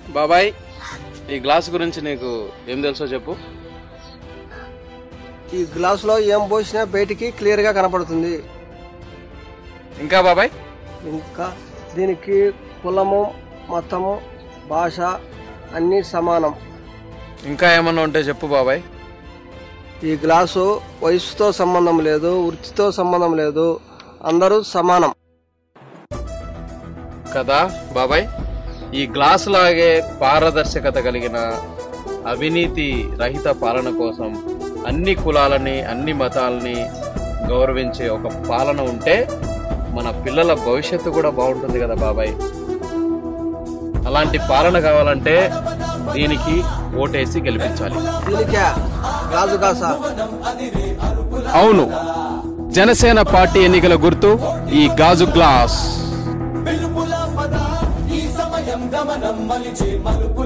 బాబాయ్ ఈ గ్లాస్ గురించి నీకు ఏం తెలుసో చెప్పు ఈ గ్లాసులో ఏం పోసినా బయటికి క్లియర్ గా కనపడుతుంది ఇంకా బాబాయ్ ఇంకా దీనికి కులము మతము భాష అన్నీ సమానం ఇంకా ఏమన్నా ఉంటే చెప్పు బాబాయ్ ఈ గ్లాసు వయసుతో సంబంధం లేదు వృత్తితో సంబంధం లేదు అందరూ సమానం కదా బాబాయ్ ఈ గ్లాస్ లాగే పారదర్శకత కలిగిన అవినీతి రహిత పాలన కోసం అన్ని కులాలని అన్ని మతాలని గౌరవించే ఒక పాలన ఉంటే మన పిల్లల భవిష్యత్తు కూడా బాగుంటుంది కదా బాబాయ్ అలాంటి పాలన కావాలంటే దీనికి ఓటేసి గెలిపించాలి దీనికే గాజు గాసా అవును జనసేన పార్టీ ఎన్నికల గుర్తు ఈ గాజు గ్లాస్